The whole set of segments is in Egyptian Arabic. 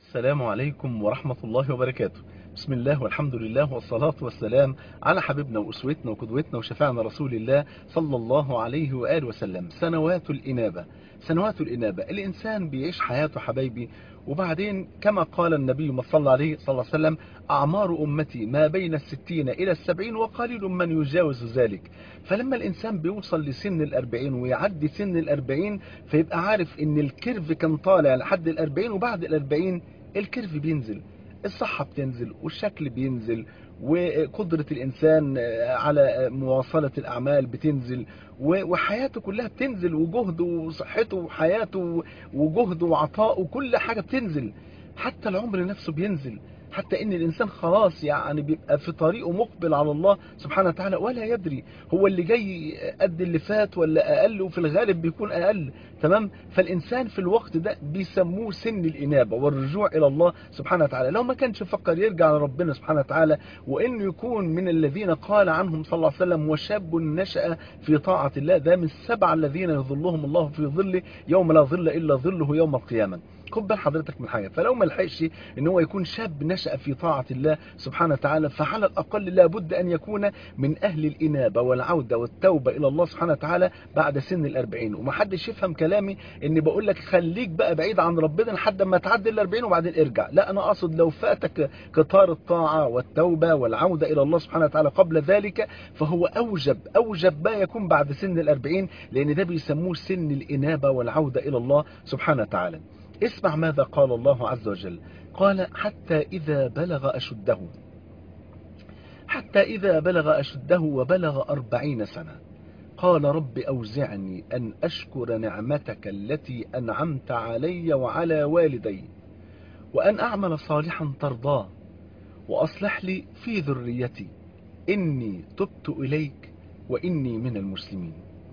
السلام عليكم ورحمة الله وبركاته بسم الله والحمد لله والصلاة والسلام على حبيبنا وأسوتنا وقدوتنا وشفاعنا رسول الله صلى الله عليه وآله وسلم سنوات الإنابة سنوات الإنابة الإنسان بيعيش حياته حبايبي وبعدين كما قال النبي صلى الله عليه صلى الله عليه وسلم أعمار أمتي ما بين الستين إلى السبعين وقليل من يجاوز ذلك فلما الإنسان بيوصل لسن الأربعين ويعدي سن الأربعين فيبقى عارف إن الكيرف كان طالع لحد الأربعين وبعد الأربعين الكيرف بينزل الصحة بتنزل والشكل بينزل وقدرة الإنسان على مواصلة الأعمال بتنزل وحياته كلها بتنزل وجهده وصحته وحياته وجهده وعطائه وكل حاجة بتنزل حتى العمر نفسه بينزل حتى ان الانسان خلاص يعني بيبقى في طريقه مقبل على الله سبحانه وتعالى ولا يدري هو اللي جاي قد اللي فات ولا اقل وفي الغالب بيكون اقل تمام فالانسان في الوقت ده بيسموه سن الانابه والرجوع الى الله سبحانه وتعالى لو ما كانش فكر يرجع لربنا سبحانه وتعالى وانه يكون من الذين قال عنهم صلى الله عليه وسلم وشاب نشأ في طاعه الله ده من السبع الذين يظلهم الله في ظله يوم لا ظل الا ظله يوم القيامه خد بال حضرتك من حاجه فلو ما لحقش ان هو يكون شاب نشأ في طاعه الله سبحانه وتعالى فعلى الاقل لابد ان يكون من اهل الانابه والعوده والتوبه الى الله سبحانه وتعالى بعد سن الأربعين ومحدش يفهم كلامي اني بقول لك خليك بقى بعيد عن ربنا لحد ما تعدي الأربعين وبعدين ارجع لا انا اقصد لو فاتك قطار الطاعه والتوبه والعوده الى الله سبحانه وتعالى قبل ذلك فهو اوجب اوجب ما يكون بعد سن الأربعين لان ده بيسموه سن الانابه والعوده الى الله سبحانه وتعالى اسمع ماذا قال الله عز وجل قال حتى إذا بلغ أشده حتى إذا بلغ أشده وبلغ أربعين سنة قال رب أوزعني أن أشكر نعمتك التي أنعمت علي وعلى والدي وأن أعمل صالحا ترضاه وأصلح لي في ذريتي إني تبت إليك وإني من المسلمين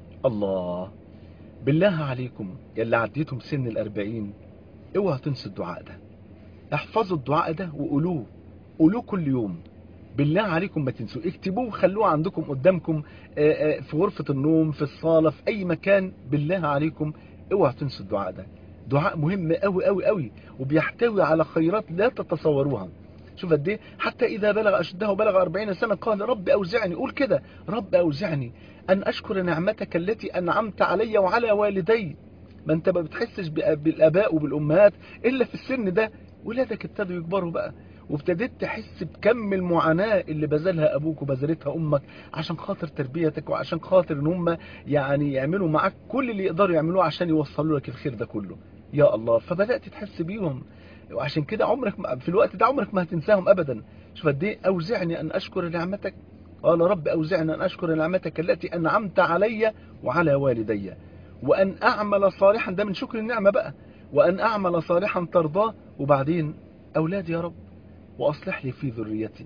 الله بالله عليكم يلي عديتم سن الأربعين اوعوا تنسوا الدعاء ده احفظوا الدعاء ده وقولوه قولوه كل يوم بالله عليكم ما تنسوا اكتبوه وخلوه عندكم قدامكم في غرفة النوم في الصالة في اي مكان بالله عليكم اوعوا تنسوا الدعاء ده دعاء مهم قوي قوي قوي وبيحتوي على خيرات لا تتصوروها شوف قد ايه حتى اذا بلغ اشده وبلغ 40 سنه قال رب اوزعني قول كده رب اوزعني ان اشكر نعمتك التي انعمت علي وعلى والدي ما انت ما بتحسش بالاباء وبالامهات الا في السن ده ولادك ابتدوا يكبروا بقى وابتديت تحس بكم المعاناة اللي بذلها ابوك وبذلتها امك عشان خاطر تربيتك وعشان خاطر ان هم يعني يعملوا معاك كل اللي يقدروا يعملوه عشان يوصلوا لك الخير ده كله يا الله فبدأت تحس بيهم وعشان كده عمرك في الوقت ده عمرك ما هتنساهم ابدا شوف قد ايه اوزعني ان اشكر نعمتك قال رب اوزعني ان اشكر نعمتك التي انعمت علي وعلى والدي وأن أعمل صالحا ده من شكر النعمة بقى وأن أعمل صالحا ترضاه وبعدين أولادي يا رب وأصلح لي في ذريتي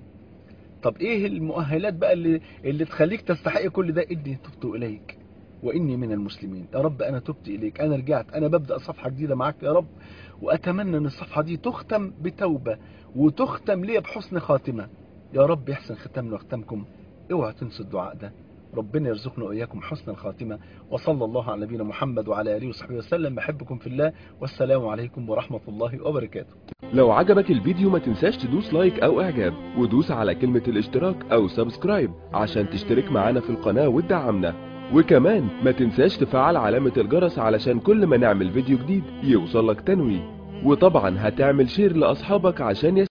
طب إيه المؤهلات بقى اللي, اللي تخليك تستحق كل ده إني تبت إليك وإني من المسلمين يا رب أنا تبت إليك أنا رجعت أنا ببدأ صفحة جديدة معاك يا رب وأتمنى أن الصفحة دي تختم بتوبة وتختم لي بحسن خاتمة يا رب يحسن ختامنا وختامكم اوعى تنسوا الدعاء ده ربنا يرزقنا وإياكم حسن الخاتمة وصلى الله على نبينا محمد وعلى آله وصحبه وسلم بحبكم في الله والسلام عليكم ورحمة الله وبركاته لو عجبك الفيديو ما تنساش تدوس لايك او اعجاب ودوس على كلمة الاشتراك او سبسكرايب عشان تشترك معانا في القناة وتدعمنا وكمان ما تنساش تفعل علامة الجرس علشان كل ما نعمل فيديو جديد يوصلك تنويه وطبعا هتعمل شير لأصحابك عشان